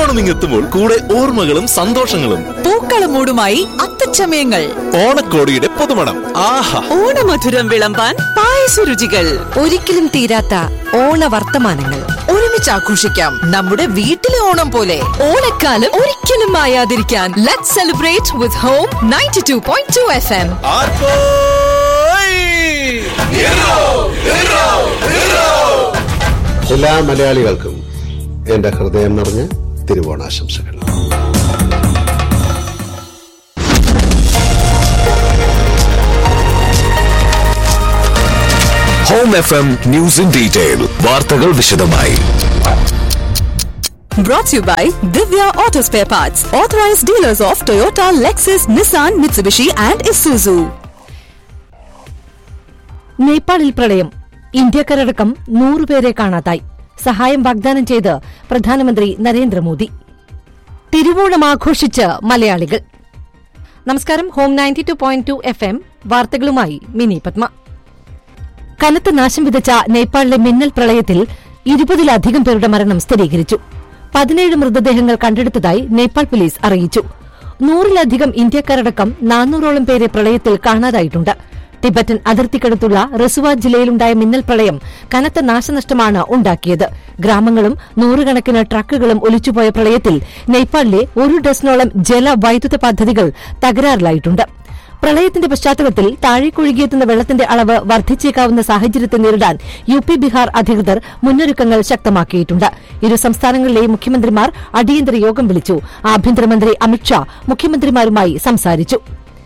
ഓണം ഇങ്ങെത്തുമ്പോൾ കൂടെ ഓർമ്മകളും സന്തോഷങ്ങളും പൂക്കളമൂടുമായി അത്തച്ചമയങ്ങൾ ഓണക്കോടിയുടെ പുതുമണം ആഹാ ഓണമധുരം വിളമ്പാൻ പായസരുചികൾ ഒരിക്കലും തീരാത്ത ഓണവർത്തമാനങ്ങൾ ഒരുമിച്ച് ആഘോഷിക്കാം നമ്മുടെ വീട്ടിലെ ഓണം പോലെ ഓണക്കാലം ഒരിക്കലും മായാതിരിക്കാൻ let celebrate with Home ninety two point two F M എല്ലാ മലയാളികൾക്കും എന്റെ ഹൃദയം നിറഞ്ഞ തിരുവോണാശംസകൾ Home F M news in detail വാർത്തകൾ വിശദമായി Brought to you by Divya Auto Spare Parts, authorized dealers of Toyota, Lexus, Nissan, Mitsubishi, and Isuzu. നേപ്പാളിൽ പ്രളയം ഇന്ത്യക്കാരടക്കം നൂറുപേരെ കാണാതായി സഹായം വാഗ്ദാനം ചെയ്ത് പ്രധാനമന്ത്രി നരേന്ദ്രമോദി തിരുവോണം ആഘോഷിച്ച് മലയാളികൾ നമസ്കാരം Home ninety two point two F M വാർത്തകളുമായി മിനി പത്മ കനത്ത നാശം വിതച്ച നേപ്പാളിലെ മിന്നൽ പ്രളയത്തിൽ ഇരുപതിലധികം പേരുടെ മരണം സ്ഥിരീകരിച്ചു പതിനേഴ് മൃതദേഹങ്ങൾ കണ്ടെടുത്തതായി നേപ്പാൾ പോലീസ് അറിയിച്ചു നൂറിലധികം ഇന്ത്യക്കാരടക്കം നാനൂറോളം പേരെ പ്രളയത്തിൽ കാണാതായിട്ടുണ്ട് ടിബറ്റൻ അതിർത്തിക്കടുത്തുള്ള റസുവ ജില്ലയിലുണ്ടായ മിന്നൽ പ്രളയം കനത്ത നാശനഷ്ടമാണ് ഉണ്ടാക്കിയത് ഗ്രാമങ്ങളും നൂറുകണക്കിന് ട്രക്കുകളും ഒലിച്ചുപോയ പ്രളയത്തിൽ നേപ്പാളിലെ ഒരു ഡസനോളം ജല വൈദ്യുത പദ്ധതികൾ തകരാറിലായിട്ടുണ്ട് പ്രളയത്തിന്റെ പശ്ചാത്തലത്തിൽ താഴേക്കൊഴുകിയെത്തുന്ന വെള്ളത്തിന്റെ അളവ് വർദ്ധിച്ചേക്കാവുന്ന സാഹചര്യത്തെ നേരിടാൻ യു പി ബീഹാർ അധികൃതർ മുന്നൊരുക്കങ്ങൾ ശക്തമാക്കിയിട്ടുണ്ട് ഇരു സംസ്ഥാനങ്ങളിലെയും മുഖ്യമന്ത്രിമാർ അടിയന്തര യോഗം വിളിച്ചു ആഭ്യന്തരമന്ത്രി അമിത്ഷാ മുഖ്യമന്ത്രിമാരുമായി സംസാരിച്ചു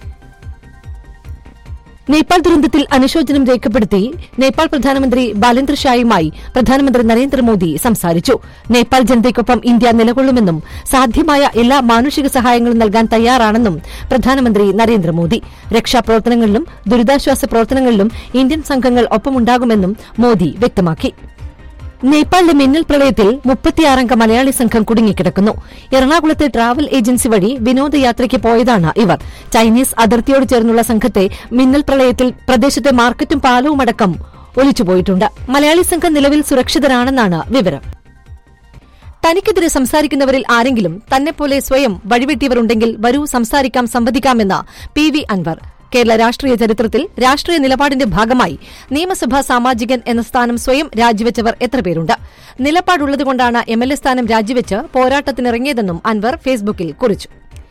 നേപ്പാൾ ദുരന്തത്തിൽ അനുശോചനം രേഖപ്പെടുത്തി നേപ്പാൾ പ്രധാനമന്ത്രി ബാലേന്ദ്ര ഷായുമായി പ്രധാനമന്ത്രി നരേന്ദ്രമോദി സംസാരിച്ചു നേപ്പാൾ ജനതയ്ക്കൊപ്പം ഇന്ത്യ നിലകൊള്ളുമെന്നും സാധ്യമായ എല്ലാ മാനുഷിക സഹായങ്ങളും നൽകാൻ തയ്യാറാണെന്നും പ്രധാനമന്ത്രി നരേന്ദ്രമോദി രക്ഷാപ്രവർത്തനങ്ങളിലും ദുരിതാശ്വാസ പ്രവർത്തനങ്ങളിലും ഇന്ത്യൻ സംഘങ്ങൾ ഒപ്പമുണ്ടാകുമെന്നും മോദി വ്യക്തമാക്കി നേപ്പാളിലെ മിന്നൽ പ്രളയത്തിൽ മുപ്പത്തിയാറംഗ മലയാളി സംഘം കുടുങ്ങിക്കിടക്കുന്നു എറണാകുളത്തെ ട്രാവൽ ഏജൻസി വഴി വിനോദയാത്രയ്ക്ക് പോയതാണ് ഇവർ ചൈനീസ് അതിർത്തിയോട് ചേർന്നുള്ള സംഘത്തെ മിന്നൽ പ്രളയത്തിൽ പ്രദേശത്തെ മാർക്കറ്റും പാലവും അടക്കം ഒലിച്ചുപോയിട്ടുണ്ട് മലയാളി സംഘം നിലവിൽ സുരക്ഷിതരാണെന്നാണ് വിവരം തനിക്കെതിരെ സംസാരിക്കുന്നവരിൽ ആരെങ്കിലും തന്നെപ്പോലെ സ്വയം വഴിവെട്ടിയവരുണ്ടെങ്കിൽ വരൂ സംസാരിക്കാം സംവദിക്കാമെന്ന് പി വി അൻവർ കേരള രാഷ്ട്രീയ ചരിത്രത്തിൽ രാഷ്ട്രീയ നിലപാടിന്റെ ഭാഗമായി നിയമസഭാ സാമാജികൻ എന്ന സ്ഥാനം സ്വയം രാജിവെച്ചവർ എത്ര പേരുണ്ട് നിലപാടുള്ളതുകൊണ്ടാണ് എം എൽ എ സ്ഥാനം രാജിവെച്ച് പോരാട്ടത്തിനിറങ്ങിയതെന്നും അൻവർ ഫേസ്ബുക്കിൽ കുറിച്ചു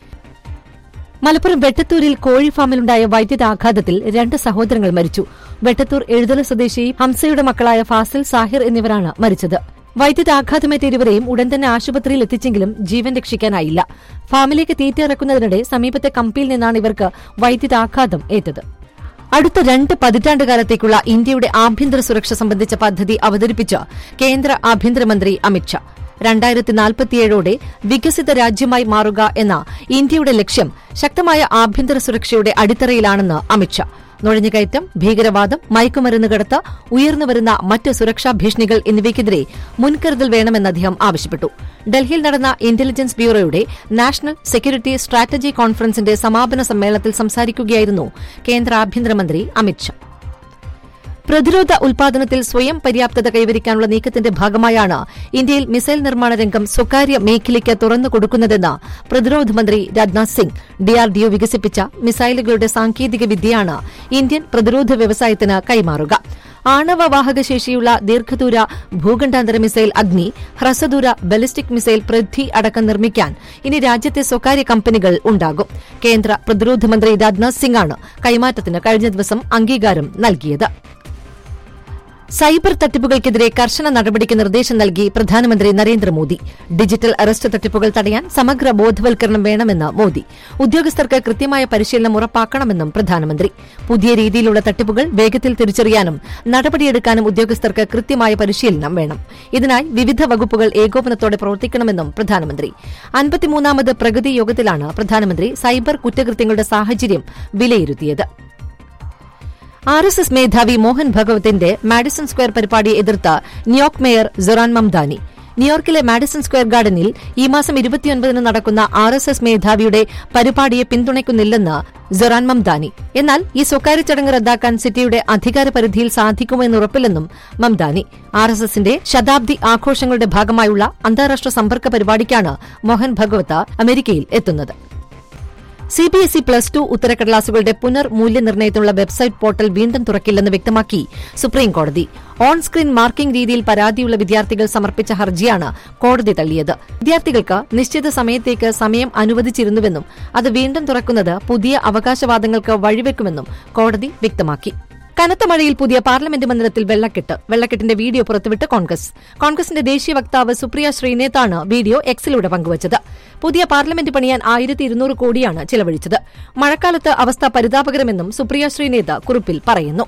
മലപ്പുറം വെട്ടത്തൂരിൽ കോഴി ഫാമിലുണ്ടായ വൈദ്യുതാഘാതത്തിൽ രണ്ട് സഹോദരങ്ങൾ മരിച്ചു വെട്ടത്തൂർ എഴുതല സ്വദേശി ഹംസയുടെ മക്കളായ ഫാസിൽ സാഹിർ എന്നിവരാണ് മരിച്ചത് വൈദ്യുതാഘാതമേറ്റ ഇരുവരെയും ഉടൻ തന്നെ ആശുപത്രിയിൽ എത്തിച്ചെങ്കിലും ജീവൻ രക്ഷിക്കാനായില്ല ഫാമിലേക്ക് തീറ്റ ഇറക്കുന്നതിനിടെ സമീപത്തെ കമ്പിയിൽ നിന്നാണ് ഇവർക്ക് വൈദ്യുതാഘാതം ഏറ്റത് അടുത്ത രണ്ട് പതിറ്റാണ്ട് കാലത്തേക്കുള്ള ഇന്ത്യയുടെ ആഭ്യന്തര സുരക്ഷ സംബന്ധിച്ച പദ്ധതി അവതരിപ്പിച്ച കേന്ദ്ര ആഭ്യന്തരമന്ത്രി അമിത്ഷാ രണ്ടായിരത്തി നാൽപ്പത്തിയേഴോടെ വികസിത രാജ്യമായി മാറുക എന്ന ഇന്ത്യയുടെ ലക്ഷ്യം ശക്തമായ ആഭ്യന്തര സുരക്ഷയുടെ അടിത്തറയിലാണെന്ന് അമിത്ഷാ നുഴഞ്ഞുകയറ്റം ഭീകരവാദം മയക്കുമരുന്ന് കടത്ത് ഉയർന്നുവരുന്ന മറ്റ് സുരക്ഷാ ഭീഷണികൾ എന്നിവയ്ക്കെതിരെ മുൻകരുതൽ വേണമെന്ന് അദ്ദേഹം ആവശ്യപ്പെട്ടു ഡൽഹിയിൽ നടന്ന ഇന്റലിജൻസ് ബ്യൂറോയുടെ നാഷണൽ സെക്യൂരിറ്റി സ്ട്രാറ്റജി കോൺഫറൻസിന്റെ സമാപന സമ്മേളനത്തിൽ സംസാരിക്കുകയായിരുന്നു കേന്ദ്ര ആഭ്യന്തരമന്ത്രി അമിത്ഷാ പ്രതിരോധ ഉൽപാദനത്തിൽ സ്വയം പര്യാപ്തത കൈവരിക്കാനുള്ള നീക്കത്തിന്റെ ഭാഗമായാണ് ഇന്ത്യയിൽ മിസൈൽ നിർമ്മാണ രംഗം സ്വകാര്യ മേഖലയ്ക്ക് തുറന്നു കൊടുക്കുന്നതെന്ന് പ്രതിരോധ മന്ത്രി രാജ്നാഥ് സിംഗ് ഡിആർഡിഒ വികസിപ്പിച്ച മിസൈലുകളുടെ സാങ്കേതിക വിദ്യയാണ് ഇന്ത്യൻ പ്രതിരോധ വ്യവസായത്തിന് കൈമാറുക ആണവ വാഹകശേഷിയുള്ള ദീർഘദൂര ഭൂഖണ്ഡാന്തര മിസൈൽ അഗ്നി ഹ്രസ്വദൂര ബലിസ്റ്റിക് മിസൈൽ പൃഥ്വി അടക്കം നിർമ്മിക്കാൻ ഇനി രാജ്യത്തെ സ്വകാര്യ കമ്പനികൾ ഉണ്ടാകും കേന്ദ്ര പ്രതിരോധ മന്ത്രി രാജ്നാഥ് സിംഗാണ് കൈമാറ്റത്തിന് കഴിഞ്ഞ ദിവസം അംഗീകാരം നൽകിയത് സൈബർ തട്ടിപ്പുകൾക്കെതിരെ കർശന നടപടിക്ക് നിർദ്ദേശം നൽകി പ്രധാനമന്ത്രി നരേന്ദ്രമോദി ഡിജിറ്റൽ അറസ്റ്റ് തട്ടിപ്പുകൾ തടയാൻ സമഗ്ര ബോധവൽക്കരണം വേണമെന്ന് മോദി ഉദ്യോഗസ്ഥർക്ക് കൃത്യമായ പരിശീലനം ഉറപ്പാക്കണമെന്നും പ്രധാനമന്ത്രി പുതിയ രീതിയിലുള്ള തട്ടിപ്പുകൾ വേഗത്തിൽ തിരിച്ചറിയാനും നടപടിയെടുക്കാനും ഉദ്യോഗസ്ഥർക്ക് കൃത്യമായ പരിശീലനം വേണം ഇതിനായി വിവിധ വകുപ്പുകൾ ഏകോപനത്തോടെ പ്രവർത്തിക്കണമെന്നും പ്രധാനമന്ത്രി അൻപത്തിമൂന്നാമത് പ്രഗതി യോഗത്തിലാണ് പ്രധാനമന്ത്രി സൈബർ കുറ്റകൃത്യങ്ങളുടെ സാഹചര്യം വിലയിരുത്തിയത് ആർ എസ് എസ് മേധാവി മോഹൻ ഭഗവത്തിന്റെ മാഡിസൺ സ്ക്വയർ പരിപാടിയെ എതിർത്ത് ന്യൂയോർക്ക് മേയർ സൊറാൻ മംദാനി ന്യൂയോർക്കിലെ മാഡിസൺ സ്ക്വയർ ഗാർഡനിൽ ഈ മാസം ഇരുപത്തിയൊൻപതിന് നടക്കുന്ന ആർ എസ് എസ് മേധാവിയുടെ പരിപാടിയെ പിന്തുണയ്ക്കുന്നില്ലെന്ന് ജൊറാൻ മംദാനി എന്നാൽ ഈ സ്വകാര്യ ചടങ്ങ് റദ്ദാക്കാൻ സിറ്റിയുടെ അധികാര പരിധിയിൽ സാധിക്കുമെന്ന് ഉറപ്പില്ലെന്നും മംദാനി ആർ എസ് എസിന്റെ ശതാബ്ദി ആഘോഷങ്ങളുടെ ഭാഗമായുള്ള അന്താരാഷ്ട്ര സമ്പർക്ക പരിപാടിക്കാണ് മോഹൻ ഭഗവത അമേരിക്കയിൽ എത്തുന്നത് C B S E plus two ഉത്തരക്കടലാസുകളുടെ പുനർ മൂല്യനിർണ്ണയത്തിനുള്ള വെബ്സൈറ്റ് പോർട്ടൽ വീണ്ടും തുറക്കില്ലെന്ന് വ്യക്തമാക്കി സുപ്രീംകോടതി ഓൺ സ്ക്രീൻ മാർക്കിംഗ് രീതിയിൽ പരാതിയുള്ള വിദ്യാർത്ഥികൾ സമർപ്പിച്ച ഹർജിയാണ് കോടതി തള്ളിയത് വിദ്യാർത്ഥികൾക്ക് നിശ്ചിത സമയത്തേക്ക് സമയം അനുവദിച്ചിരുന്നുവെന്നും അത് വീണ്ടും തുറക്കുന്നത് പുതിയ അവകാശവാദങ്ങൾക്ക് വഴിവെക്കുമെന്നും കോടതി വ്യക്തമാക്കി കനത്ത മഴയിൽ പുതിയ പാർലമെന്റ് മന്ദിരത്തിൽ വെള്ളക്കെട്ട് വെള്ളക്കെട്ടിന്റെ വീഡിയോ പുറത്തുവിട്ട് കോൺഗ്രസ് കോൺഗ്രസിന്റെ ദേശീയ വക്താവ് സുപ്രിയ ശ്രീനേത്താണ് വീഡിയോ എക്സിലൂടെ പങ്കുവച്ചത് പുതിയ പാർലമെന്റ് പണിയാൻ ആയിരത്തി ഇരുന്നൂറ് കോടിയാണ് ചിലവഴിച്ചത് മഴക്കാലത്ത് അവസ്ഥ പരിതാപകരമെന്നും സുപ്രിയ ശ്രീനേത കുറിപ്പിൽ പറയുന്നു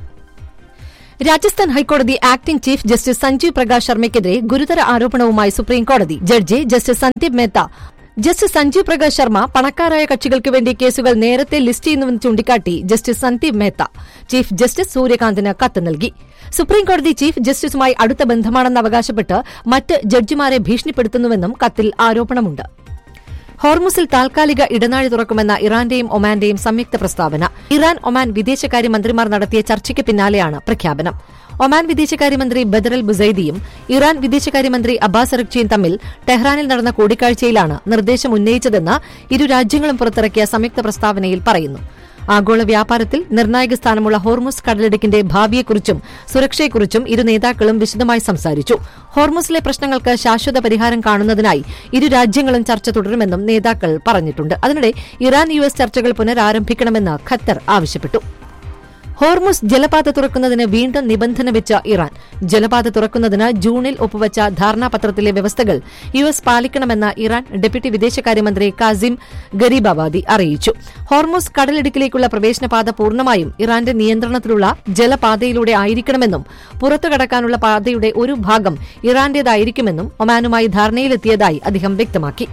രാജസ്ഥാൻ ഹൈക്കോടതി acting chief justice Sanjeev Prakash ശർമ്മയ്ക്കെതിരെ ഗുരുതര ആരോപണവുമായി സുപ്രീംകോടതി judge justice Sandeep Mehta justice Sanjeev Prakash Sharma പണക്കാരായ കക്ഷികൾക്ക് വേണ്ടി കേസുകൾ നേരത്തെ ലിസ്റ്റ് ചെയ്യുന്നുവെന്ന് ചൂണ്ടിക്കാട്ടി justice Sandeep Mehta chief justice സൂര്യകാന്തിന് കത്ത് നൽകി സുപ്രീംകോടതി ചീഫ് ജസ്റ്റിസുമായി അടുത്ത ബന്ധമാണെന്ന് അവകാശപ്പെട്ട് മറ്റ് ജഡ്ജിമാരെ ഭീഷണിപ്പെടുത്തുന്നുവെന്നും കത്തിൽ ആരോപണമുണ്ട് ഹോർമുസിൽ താൽക്കാലിക ഇടനാഴി തുറക്കുമെന്ന ഇറാന്റെയും ഒമാന്റെയും സംയുക്ത പ്രസ്താവന ഇറാൻ ഒമാൻ വിദേശകാര്യമന്ത്രിമാർ നടത്തിയ ചർച്ചയ്ക്ക് പിന്നാലെയാണ് പ്രഖ്യാപനം ഒമാൻ വിദേശകാര്യമന്ത്രി ബദറൽ ബുസൈദിയും ഇറാൻ വിദേശകാര്യമന്ത്രി അബ്ബാസ് അറക്ചിയും തമ്മിൽ ടെഹ്റാനിൽ നടന്ന കൂടിക്കാഴ്ചയിലാണ് നിർദ്ദേശം ഉന്നയിച്ചതെന്ന് ഇരു രാജ്യങ്ങളും പുറത്തിറക്കിയ സംയുക്ത പ്രസ്താവനയിൽ പറയുന്നു ആഗോള വ്യാപാരത്തിൽ നിർണായക സ്ഥാനമുള്ള ഹോർമുസ് കടലിടുക്കിന്റെ ഭാവിയെക്കുറിച്ചും സുരക്ഷയെക്കുറിച്ചും ഇരു നേതാക്കളും വിശദമായി സംസാരിച്ചു ഹോർമുസിലെ പ്രശ്നങ്ങൾക്ക് ശാശ്വത പരിഹാരം കാണുന്നതിനായി ഇരു രാജ്യങ്ങളും ചർച്ച തുടരുമെന്നും നേതാക്കൾ പറഞ്ഞിട്ടുണ്ട് അതിനിടെ ഇറാൻ യു എസ് ചർച്ചകൾ പുനരാരംഭിക്കണമെന്ന് ഖത്തർ ആവശ്യപ്പെട്ടു ഹോർമുസ് ജലപാത തുറക്കുന്നതിന് വീണ്ടും നിബന്ധന വെച്ച ഇറാൻ ജലപാത തുറക്കുന്നതിന് ജൂണിൽ ഒപ്പുവച്ച ധാരണാപത്രത്തിലെ വ്യവസ്ഥകൾ യു എസ് പാലിക്കണമെന്ന് ഇറാൻ ഡെപ്യൂട്ടി വിദേശകാര്യമന്ത്രി കാസിം ഗരീബാബാദി അറിയിച്ചു ഹോർമുസ് കടലിടുക്കിലേക്കുള്ള പ്രവേശനപാത പൂർണ്ണമായും ഇറാന്റെ നിയന്ത്രണത്തിലുള്ള ജലപാതയിലൂടെ ആയിരിക്കണമെന്നും പുറത്തു കടക്കാനുള്ള പാതയുടെ ഒരു ഭാഗം ഇറാന്റേതായിരിക്കുമെന്നും ഒമാനുമായി ധാരണയിലെത്തിയതായി അദ്ദേഹം വ്യക്തമാക്കി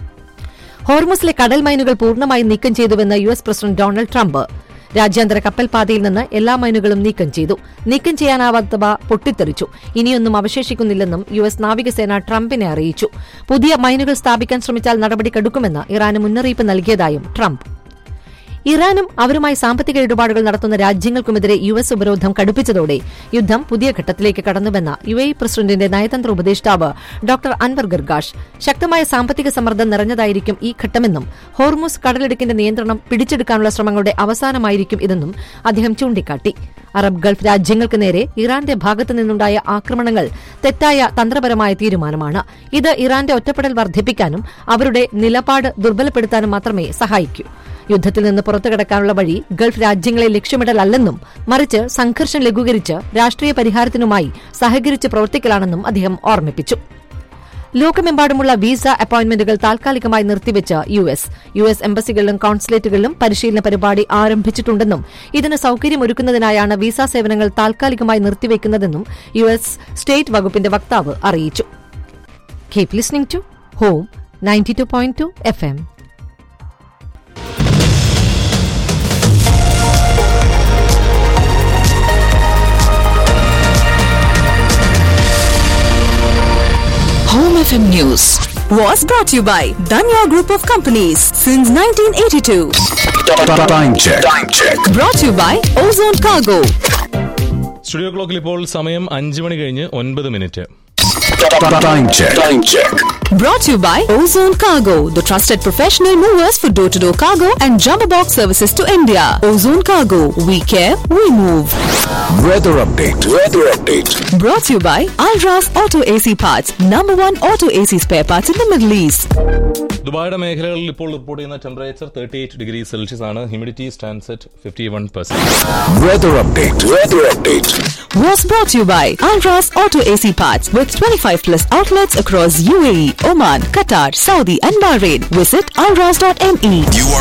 ഹോർമുസിലെ കടൽ മൈനുകൾ പൂർണ്ണമായും നീക്കം ചെയ്തുവെന്ന് U S president Donald Trump രാജ്യാന്തര കപ്പൽ പാതയിൽ നിന്ന് എല്ലാ മൈനുകളും നീക്കം ചെയ്തു നീക്കം ചെയ്യാനാവാത്തവ പൊട്ടിത്തെറിച്ചു ഇനിയൊന്നും അവശേഷിക്കുന്നില്ലെന്നും യു എസ് നാവികസേന ട്രംപിനെ അറിയിച്ചു പുതിയ മൈനുകൾ സ്ഥാപിക്കാൻ ശ്രമിച്ചാൽ നടപടി കടുക്കുമെന്ന് ഇറാന് മുന്നറിയിപ്പ് നൽകിയതായും ട്രംപ് ഇറാനും അവരുമായി സാമ്പത്തിക ഇടപാടുകൾ നടത്തുന്ന രാജ്യങ്ങൾക്കുമെതിരെ യു എസ് ഉപരോധം കടുപ്പിച്ചതോടെ യുദ്ധം പുതിയ ഘട്ടത്തിലേക്ക് കടന്നുവെന്ന യു എ പ്രസിഡന്റിന്റെ നയതന്ത്ര ഉപദേഷ്ടാവ് ഡോക്ടർ അൻവർ ഗർഗാഷ് ശക്തമായ സാമ്പത്തിക സമ്മർദ്ദം നിറഞ്ഞതായിരിക്കും ഈ ഘട്ടമെന്നും ഹോർമുസ് കടലിടുക്കിന്റെ നിയന്ത്രണം പിടിച്ചെടുക്കാനുള്ള ശ്രമങ്ങളുടെ അവസാനമായിരിക്കും ഇതെന്നും അദ്ദേഹം ചൂണ്ടിക്കാട്ടി അറബ് ഗൾഫ് രാജ്യങ്ങൾക്ക് നേരെ ഇറാന്റെ ഭാഗത്തു നിന്നുണ്ടായ ആക്രമണങ്ങൾ തെറ്റായ തന്ത്രപരമായ തീരുമാനമാണ് ഇത് ഇറാന്റെ ഒറ്റപ്പെടൽ വർദ്ധിപ്പിക്കാനും അവരുടെ നിലപാട് ദുർബലപ്പെടുത്താനും മാത്രമേ സഹായിക്കൂ യുദ്ധത്തിൽ നിന്ന് പുറത്തുകടക്കാനുള്ള വഴി ഗൾഫ് രാജ്യങ്ങളെ ലക്ഷ്യമിടലല്ലെന്നും മറിച്ച് സംഘർഷം ലഘൂകരിച്ച് രാഷ്ട്രീയ പരിഹാരത്തിനുമായി സഹകരിച്ച് പ്രവർത്തിക്കലാണെന്നും അദ്ദേഹം ഓർമ്മിപ്പിച്ചു ലോകമെമ്പാടുമുള്ള വിസ അപ്പോയിന്റ്മെന്റുകൾ താൽക്കാലികമായി നിർത്തിവെച്ച് യു എസ് യു എസ് എംബസികളിലും കോൺസുലേറ്റുകളിലും പരിശീലന പരിപാടി ആരംഭിച്ചിട്ടുണ്ടെന്നും ഇതിന് സൌകര്യമൊരുക്കുന്നതിനായാണ് വിസ സേവനങ്ങൾ താൽക്കാലികമായി നിർത്തിവെക്കുന്നതെന്നും യു എസ് സ്റ്റേറ്റ് വകുപ്പിന്റെ വക്താവ് അറിയിച്ചു keep listening to Home ninety two point two F M Home FM News was brought to you by Danya Group of Companies since 1982. Time check. Time check. Brought to you by Ozone Cargo. Studio ക്ലോക്കിൽ ഇപ്പോൾ സമയം അഞ്ച് മണി കഴിഞ്ഞ് ഒൻപത് minute Time check. Time check. Brought to you by Ozone Cargo, the trusted professional movers for door to door cargo and jumbo box services to India. Ozone Cargo, we care, we move. Weather update. Weather update. Brought to you by Alras Auto AC Parts, number one auto AC spare parts in the Middle East. ദുബായുടെ മേഖലകളിൽ ഇപ്പോൾ report ചെയ്യുന്ന temperature thirty eight degree Celsius ആണ് humidity stands at fifty one percent Weather update. Weather update. Was brought to you by Alras Auto AC Parts with 25 plus outlets across UAE, Oman, Qatar, Saudi, and Bahrain. Visit alras.me. You are